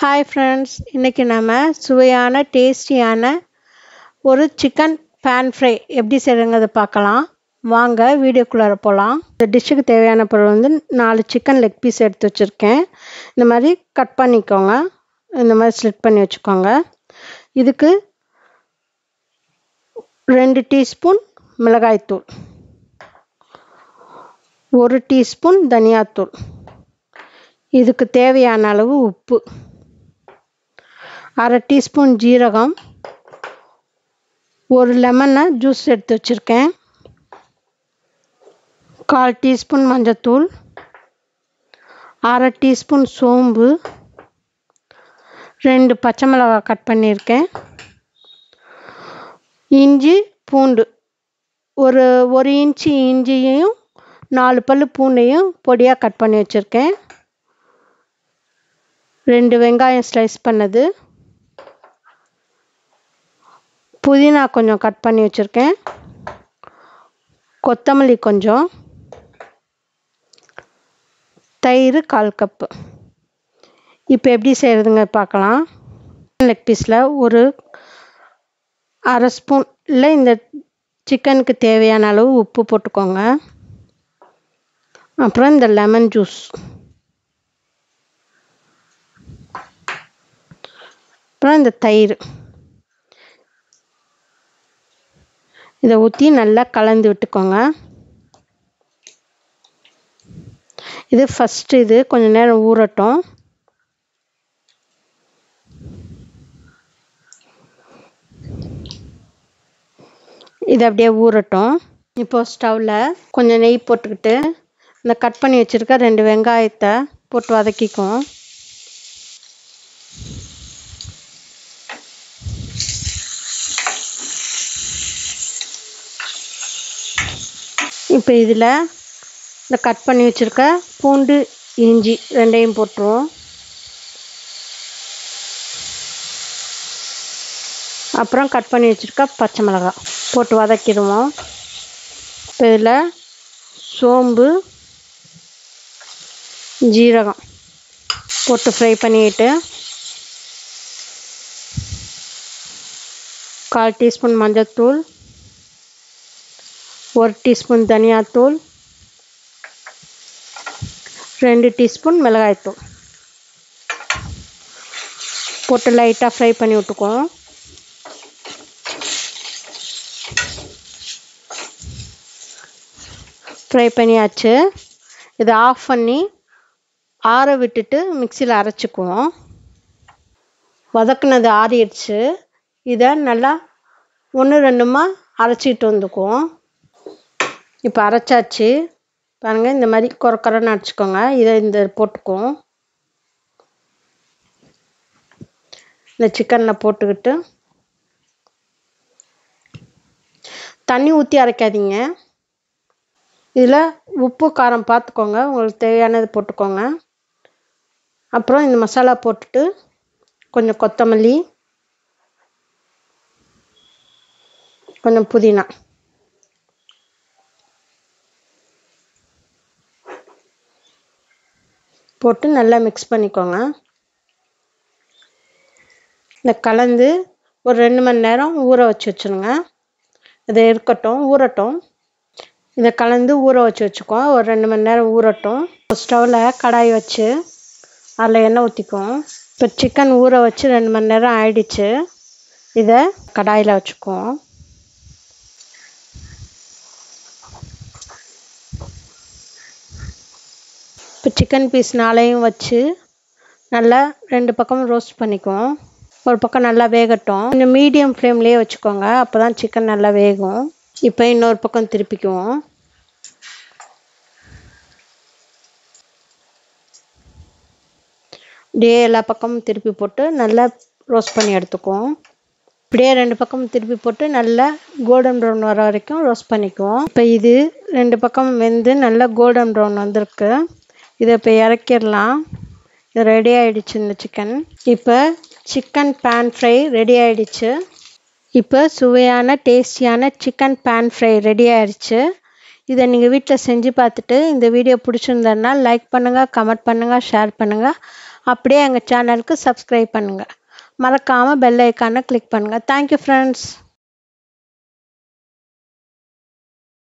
hi friends இன்றைக்கி நம்ம சுவையான டேஸ்டியான ஒரு சிக்கன் பேன் ஃப்ரை எப்படி செய்கிறங்கிறத பார்க்கலாம் வாங்க வீடியோக்குள்ளார போகலாம் இந்த டிஷ்ஷுக்கு தேவையான பொருள் வந்து நாலு சிக்கன் லெக் பீஸ் எடுத்து வச்சுருக்கேன் இந்த மாதிரி கட் பண்ணிக்கோங்க இந்த மாதிரி ஸ்லிட் பண்ணி வச்சுக்கோங்க இதுக்கு ரெண்டு டீஸ்பூன் மிளகாய்த்தூள் ஒரு டீஸ்பூன் தனியாத்தூள் இதுக்கு தேவையான அளவு உப்பு அரை டீஸ்பூன் ஜீரகம் ஒரு லெமனை ஜூஸ் எடுத்து வச்சுருக்கேன் கால் டீஸ்பூன் மஞ்சத்தூள் அரை டீஸ்பூன் சோம்பு ரெண்டு பச்சை மிளகாய் கட் பண்ணியிருக்கேன் இஞ்சி பூண்டு ஒரு ஒரு இன்ச்சு இஞ்சியையும் நாலு பல் பூண்டையும் பொடியாக கட் பண்ணி வச்சுருக்கேன் ரெண்டு வெங்காயம் ஸ்லைஸ் பண்ணது புதினா கொஞ்சம் கட் பண்ணி வச்சுருக்கேன் கொத்தமல்லி கொஞ்சம் தயிர் கால் கப்பு இப்போ எப்படி செய்கிறதுங்க பார்க்கலாம் லெக் பீஸில் ஒரு அரை ஸ்பூன் இல்லை இந்த சிக்கனுக்கு தேவையான அளவு உப்பு போட்டுக்கோங்க அப்புறம் இந்த லெமன் ஜூஸ் அப்புறம் இந்த தயிர் இதை ஊற்றி நல்லா கலந்து விட்டுக்கோங்க இது ஃபஸ்ட்டு இது கொஞ்சம் நேரம் ஊறட்டும் இது அப்படியே ஊறட்டும் இப்போ ஸ்டவ்வில் கொஞ்சம் நெய் போட்டுக்கிட்டு இந்த கட் பண்ணி வச்சுருக்க ரெண்டு வெங்காயத்தை போட்டு வதக்கிக்கும் இப்போ இதில் இந்த கட் பண்ணி வச்சுருக்க பூண்டு இஞ்சி ரெண்டையும் போட்டுருவோம் அப்புறம் கட் பண்ணி வச்சுருக்க பச்சை மிளகாய் போட்டு வதக்கிடுவோம் இப்போ இதில் சோம்பு ஜீரகம் போட்டு ஃப்ரை பண்ணிக்கிட்டு கால் டீஸ்பூன் மஞ்சள்தூள் ஒரு டீஸ்பூன் தனியாத்தூள் ரெண்டு டீஸ்பூன் மிளகாய்த்தூள் போட்டு லைட்டாக ஃப்ரை பண்ணி விட்டுக்குவோம் ஃப்ரை பண்ணியாச்சு இதை ஆஃப் பண்ணி ஆற விட்டுட்டு மிக்சியில் அரைச்சிக்குவோம் வதக்குனது ஆறிடுச்சு இதை நல்லா ஒன்று ரெண்டுமா அரைச்சிட்டு வந்துக்குவோம் இப்போ அரைச்சாச்சு பாருங்கள் இந்த மாதிரி குறை குறைன்னு அரைச்சிக்கோங்க இதை இந்த போட்டுக்குவோம் இந்த சிக்கனில் போட்டுக்கிட்டு தண்ணி ஊற்றி அரைக்காதீங்க இதில் உப்பு காரம் பார்த்துக்கோங்க உங்களுக்கு தேவையானது போட்டுக்கோங்க அப்புறம் இந்த மசாலா போட்டுட்டு கொஞ்சம் கொத்தமல்லி கொஞ்சம் புதினா போட்டு நல்லா மிக்ஸ் பண்ணிக்கோங்க இந்த கலந்து ஒரு ரெண்டு மணி நேரம் ஊற வச்சு வச்சுருங்க இது இருக்கட்டும் ஊறட்டும் இதை கலந்து ஊற வச்சு வச்சுக்கோ ஒரு ரெண்டு மணி நேரம் ஊறட்டும் ஸ்டவ்வில் கடாய் வச்சு அதில் எண்ணெய் ஊற்றிக்குவோம் இப்போ சிக்கன் ஊற வச்சு ரெண்டு மணி நேரம் ஆயிடுச்சு இதை கடாயில் வச்சுக்குவோம் இப்போ சிக்கன் பீஸ் நாளையும் வச்சு நல்லா ரெண்டு பக்கமும் ரோஸ்ட் பண்ணிக்குவோம் ஒரு பக்கம் நல்லா வேகட்டும் கொஞ்சம் மீடியம் ஃப்ளேம்லேயே வச்சுக்கோங்க அப்போ தான் சிக்கன் நல்லா வேகும் இப்போ இன்னொரு பக்கம் திருப்பிக்குவோம் இப்படியே எல்லா பக்கமும் திருப்பி போட்டு நல்லா ரோஸ்ட் பண்ணி எடுத்துக்குவோம் இப்படியே ரெண்டு பக்கமும் திருப்பி போட்டு நல்லா கோல்டன் ப்ரௌன் வர வரைக்கும் ரோஸ்ட் பண்ணிக்குவோம் இப்போ இது ரெண்டு பக்கம் வெந்து நல்லா கோல்டன் ப்ரௌன் வந்திருக்கு இதை இப்போ இறக்கிடலாம் இது ரெடி ஆகிடுச்சு இந்த சிக்கன் இப்போ சிக்கன் பேன் ஃப்ரை ரெடி ஆகிடுச்சு இப்போ சுவையான டேஸ்டியான சிக்கன் பேன் ஃப்ரை ரெடி ஆயிடுச்சு இதை நீங்கள் வீட்டில் செஞ்சு பார்த்துட்டு இந்த வீடியோ பிடிச்சிருந்ததுனா லைக் பண்ணுங்கள் கமெண்ட் பண்ணுங்கள் ஷேர் பண்ணுங்கள் அப்படியே எங்கள் சேனலுக்கு சப்ஸ்கிரைப் பண்ணுங்கள் மறக்காமல் பெல் ஐக்கானை கிளிக் பண்ணுங்கள் தேங்க்யூ ஃப்ரெண்ட்ஸ்